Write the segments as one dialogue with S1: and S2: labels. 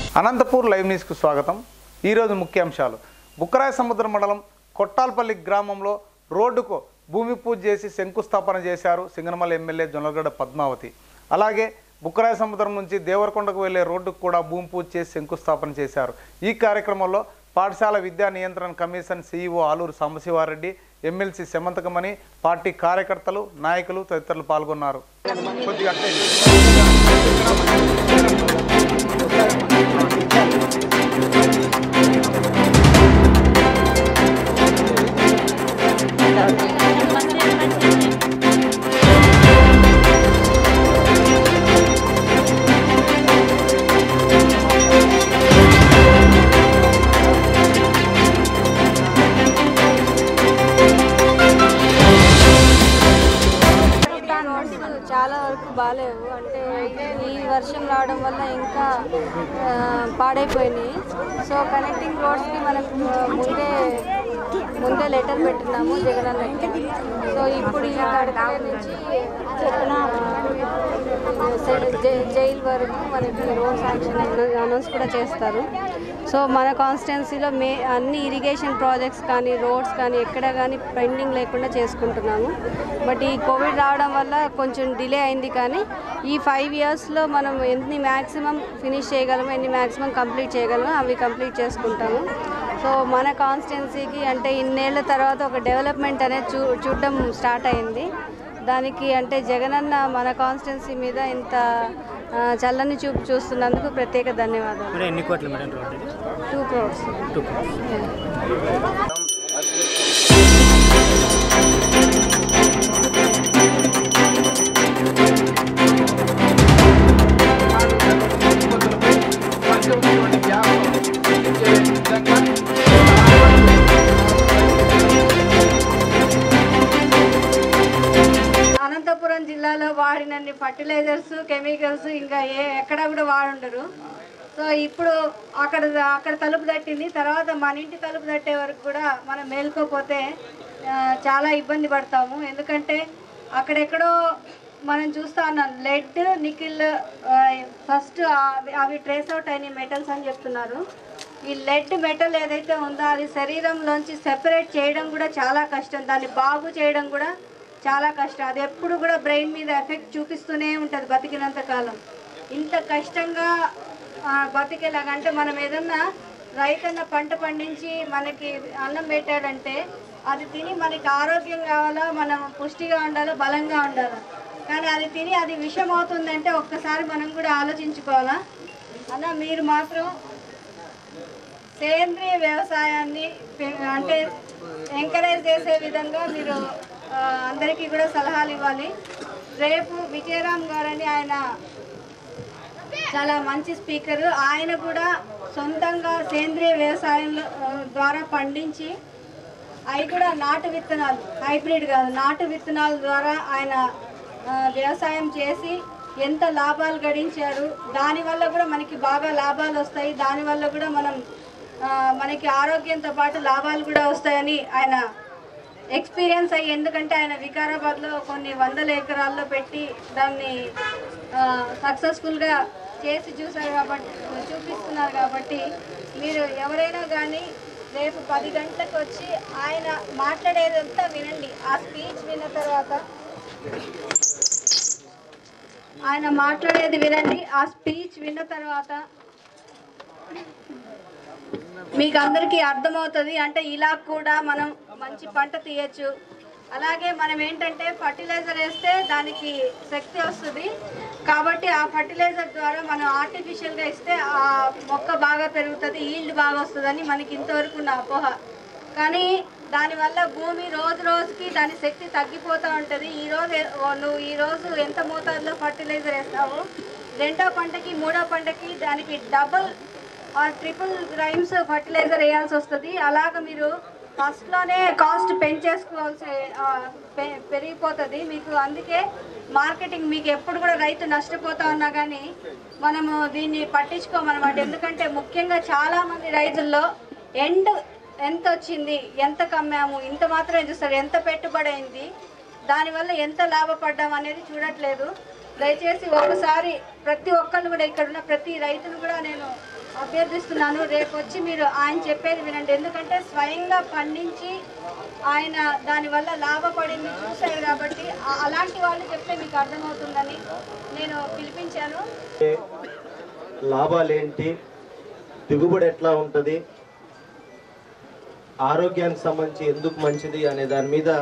S1: Anantapur live న్యూస్కు స్వాగతం ఈరోజు ముఖ్యాంశాలు బుక్కరాయ సముద్ర మండలం కొట్టాల్పల్లి గ్రామంలో రోడ్డుకు భూమి పూజ చేసి శంకుస్థాపన చేశారు సింగనమల ఎమ్మెల్యే జొన్నలగడ్డ పద్మావతి అలాగే బుక్కరాయ సముద్రం నుంచి దేవరకొండకు వెళ్లే రోడ్డుకు కూడా భూమి పూజ చేసి శంకుస్థాపన చేశారు ఈ కార్యక్రమంలో పాఠశాల విద్యా నియంత్రణ commission CEO Aluru Sambasivareddy MLC Shamanthakamani party కార్యకర్తలు నాయకులు తదితరులు పాల్గొన్నారు కొద్దిగా అట్లే.
S2: రోడ్స్ చాలా వరకు బాగాలేవు అంటే ఈ వర్షం రావడం వల్ల ఇంకా ఆ, పాడైపోయినాయి సో కనెక్టింగ్ రోడ్స్కి మనం ఆ, ముందే ముందే లెటర్ పెట్టినాము జగనన్నకి సో ఇప్పుడు ఈ తడకల నుంచి జై- జైల్ వరకు మనకి రోడ్ శాంక్షన్ అనౌన్స్ కూడా చేస్తారు సో మన కాన్స్టిట్యున్సీలో మే అన్ని ఇరిగేషన్ ప్రాజెక్ట్స్ కానీ రోడ్స్ కానీ ఎక్కడ కానీ పెండింగ్ లేకుండా చేసుకుంటున్నాము బట్ ఈ కోవిడ్ రావడం వల్ల కొంచెం డిలే అయింది కానీ ఈ ఫైవ్ ఇయర్స్లో మనం ఎన్ని మ్యాక్సిమం ఫినిష్ చేయగలమో ఎన్ని మ్యాక్సిమం కంప్లీట్ చేయగలమో అవి కంప్లీట్ చేసుకుంటాము సో మన కాన్స్టిట్యున్సీకి అంటే ఇన్నేళ్ల తర్వాత ఒక డెవలప్మెంట్ అనేది చూ చూడడం స్టార్ట్ అయింది దానికి అంటే జగనన్న మన కాన్స్టిట్యున్సీ మీద ఇంత ఆ, చల్లని చూపు చూస్తున్నందుకు ప్రత్యేక ధన్యవాదాలు
S3: మేడం ఎన్ని కోట్లు మేడం రోడ్ ఇది
S2: టూ క్రోడ్స్
S3: టూ కోట్స్
S2: అనంతపురం జిల్లాలో వాడినన్ని ఫర్టిలైజర్స్ కెమికల్స్ ఇంకా ఏ ఎక్కడ కూడా వాడుండరు సో ఇప్పుడు అక్కడ అక్కడ తలుపు తట్టింది తర్వాత మన ఇంటి తలుపు తట్టే వరకు కూడా మనం మేలుకోపోతే ఆ, చాలా ఇబ్బంది పడతాము ఎందుకంటే అక్కడెక్కడో మనం చూస్తా ఉన్నాం లెడ్ నికిల్ ఫస్ట్ అవి ట్రేస్ అవుట్ అయిన మెటల్స్ అని చెప్తున్నారు ఈ లెడ్ మెటల్ ఏదైతే ఉందో అది శరీరంలోంచి సెపరేట్ చేయడం కూడా చాలా కష్టం దాన్ని బాగు చేయడం కూడా చాలా కష్టం అది ఎప్పుడు కూడా బ్రెయిన్ మీద ఎఫెక్ట్ చూపిస్తూనే ఉంటుంది బతికినంత కాలం ఇంత కష్టంగా ఆ, బతికేలాగంటే మనం ఏదన్నా రైతన్న పంట పండించి మనకి అన్నం పెట్టాడంటే అది తిని మనకి ఆరోగ్యం కావాలా మనం పుష్టిగా ఉండాలా బలంగా ఉండాలా కానీ అది తిని అది విషం అవుతుందంటే ఒక్కసారి మనం కూడా ఆలోచించుకోవాలా అన్న మీరు మాత్రం సేంద్రియ వ్యవసాయాన్ని పె- అంటే ఎంకరేజ్ చేసే విధంగా మీరు ఆ, అందరికీ కూడా సలహాలు ఇవ్వాలి రేపు విజయరామ్ గారని ఆయన చాలా మంచి స్పీకర్ ఆయన కూడా సొంతంగా సేంద్రియ వ్యవసాయంలో ఆ, ద్వారా పండించి అవి కూడా నాటు విత్తనాలు హైబ్రిడ్ కాదు నాటు విత్తనాల ద్వారా ఆయన ఆ, వ్యవసాయం చేసి ఎంత లాభాలు గడించారు దానివల్ల కూడా మనకి బాగా లాభాలు వస్తాయి దానివల్ల కూడా మనం ఆ, మనకి ఆరోగ్యంతో పాటు లాభాలు కూడా వస్తాయని ఆయన ఎక్స్పీరియన్స్ అయ్యి ఎందుకంటే ఆయన వికారాబాద్లో కొన్ని వందల ఎకరాల్లో పెట్టి దాన్ని సక్సెస్ఫుల్గా చేసి చూసారు కాబట్టి చూపిస్తున్నారు కాబట్టి మీరు ఎవరైనా కానీ రేపు పది గంటలకు వచ్చి ఆయన మాట్లాడేదంతా వినండి ఆ స్పీచ్ విన్న తర్వాత ఆయన మాట్లాడేది వినండి ఆ స్పీచ్ విన్న తర్వాత మీకు అందరికీ అర్థమవుతుంది అంటే ఇలా కూడా మనం మంచి పంట తీయచ్చు అలాగే మనం ఏంటంటే ఫర్టిలైజర్ వేస్తే దానికి శక్తి వస్తుంది కాబట్టి ఆ ఫర్టిలైజర్ ద్వారా మనం ఆర్టిఫిషియల్గా ఇస్తే ఆ మొక్క బాగా పెరుగుతుంది ఈల్డ్ బాగా వస్తుందని మనకి ఇంతవరకు ఉన్న అపోహ కానీ దానివల్ల భూమి రోజు రోజుకి దాని శక్తి తగ్గిపోతూ ఉంటుంది ఈ రోజు ఏ- ఓ నువ్వు ఈ రోజు ఎంత మోతాదులో ఫర్టిలైజర్ వేస్తావో రెండో పంటకి మూడో పంటకి దానికి డబుల్ ఆర్ ట్రిపుల్ గ్రైమ్స్ ఫర్టిలైజర్ వేయాల్సి వస్తుంది అలాగ మీరు ఫస్ట్లోనే కాస్ట్ పెంచేసుకోవాల్సి ఆ, పె- పెరిగిపోతుంది మీకు అందుకే మార్కెటింగ్ మీకు ఎప్పుడు కూడా రైతు నష్టపోతా ఉన్నా కానీ మనము దీన్ని పట్టించుకోమన్నమాట ఎందుకంటే ముఖ్యంగా చాలామంది రైతుల్లో ఎండ్ ఎంత వచ్చింది ఎంత కమ్మాము ఇంత మాత్రమే చూస్తారు ఎంత పెట్టుబడి అయింది దానివల్ల ఎంత లాభపడ్డాం అనేది చూడట్లేదు దయచేసి ఒకసారి ప్రతి ఒక్కళ్ళు కూడా ఇక్కడ ఉన్న ప్రతి రైతును కూడా నేను అభ్యర్థిస్తున్నాను రేపు వచ్చి మీరు ఆయన చెప్పేది వినండి ఎందుకంటే స్వయంగా పండించి ఆయన దానివల్ల లాభపడింది చూశారు కాబట్టి ఆ- అలాంటి వాళ్ళు చెప్తే మీకు అర్థమవుతుందని నేను పిలిపించాను
S3: లాభాలేంటి దిగుబడి ఎట్లా ఉంటుంది ఆరోగ్యానికి సంబంధించి ఎందుకు మంచిది అనే దాని మీద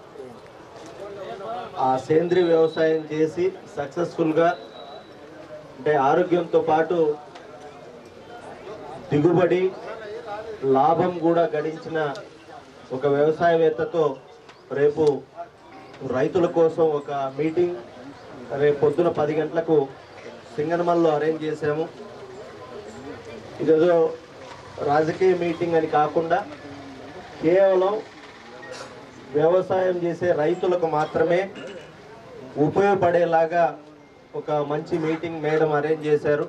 S3: ఆ సేంద్రీయ వ్యవసాయం చేసి సక్సెస్ఫుల్గా అంటే ఆరోగ్యంతో పాటు దిగుబడి లాభం కూడా గడించిన ఒక వ్యవసాయవేత్తతో రేపు రైతుల కోసం ఒక మీటింగ్ రేపు పొద్దున పది గంటలకు సింగనమల్లో అరేంజ్ చేశాము ఇదేదో రాజకీయ మీటింగ్ అని కాకుండా కేవలం వ్యవసాయం చేసే రైతులకు మాత్రమే ఉపయోగపడేలాగా ఒక మంచి మీటింగ్ మేడం అరేంజ్ చేశారు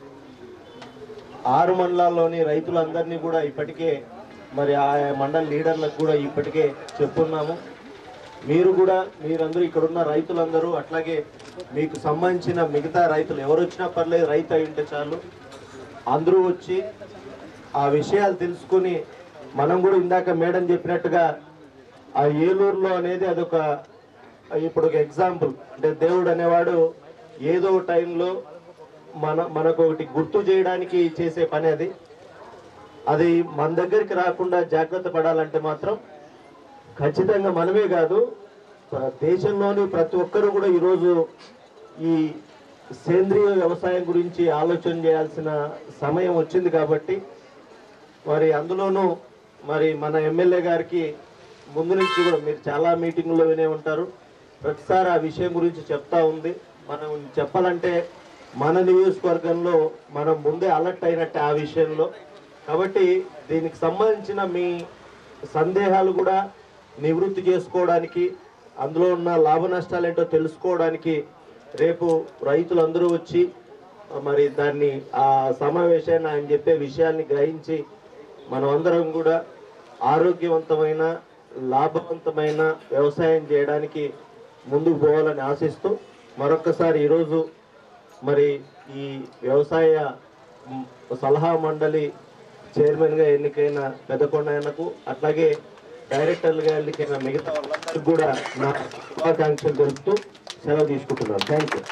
S3: ఆరు మండలాల్లోని రైతులందరినీ కూడా ఇప్పటికే మరి ఆ మండల లీడర్లకు కూడా ఇప్పటికే చెప్పున్నాము మీరు కూడా మీరందరూ ఇక్కడ ఉన్న రైతులందరూ అట్లాగే మీకు సంబంధించిన మిగతా రైతులు ఎవరు వచ్చినా పర్లేదు రైతు అయి ఉంటే చాలు అందరూ వచ్చి ఆ విషయాలు తెలుసుకుని మనం కూడా ఇందాక మేడం చెప్పినట్టుగా ఆ ఏలూరులో అనేది అదొక ఇప్పుడు ఒక ఎగ్జాంపుల్ అంటే దేవుడు అనేవాడు ఏదో టైంలో మన మనకు ఒకటి గుర్తు చేయడానికి చేసే పని అది అది మన దగ్గరికి రాకుండా జాగ్రత్త పడాలంటే మాత్రం ఖచ్చితంగా మనమే కాదు ప్ర- దేశంలోని ప్రతి ఒక్కరూ కూడా ఈరోజు ఈ సేంద్రియ వ్యవసాయం గురించి ఆలోచన చేయాల్సిన సమయం వచ్చింది కాబట్టి మరి అందులోనూ మరి మన ఎమ్మెల్యే గారికి ముందు నుంచి కూడా మీరు చాలా మీటింగుల్లో వినే ఉంటారు ప్రతిసారి ఆ విషయం గురించి చెప్తా ఉంది మనం చెప్పాలంటే మన నియోజకవర్గంలో మనం ముందే అలర్ట్ అయినట్టే ఆ విషయంలో కాబట్టి దీనికి సంబంధించిన మీ సందేహాలు కూడా నివృత్తి చేసుకోవడానికి అందులో ఉన్న లాభ నష్టాలు ఏంటో తెలుసుకోవడానికి రేపు రైతులందరూ వచ్చి మరి దాన్ని ఆ సమావేశాన్ని ఆయన చెప్పే విషయాల్ని గ్రహించి మనం అందరం కూడా ఆరోగ్యవంతమైన లాభవంతమైన వ్యవసాయం చేయడానికి ముందుకు పోవాలని ఆశిస్తూ మరొకసారి ఈరోజు మరి ఈ వ్యవసాయ మ్, సలహా మండలి చైర్మన్గా ఎన్నికైన పెద్దకొండకు అట్లాగే డైరెక్టర్లుగా ఎన్నికైన మిగతా వాళ్ళందరికీ కూడా నా శుభాకాంక్షలు తెలుపుతూ సెలవు తీసుకుంటున్నాను థ్యాంక్ యూ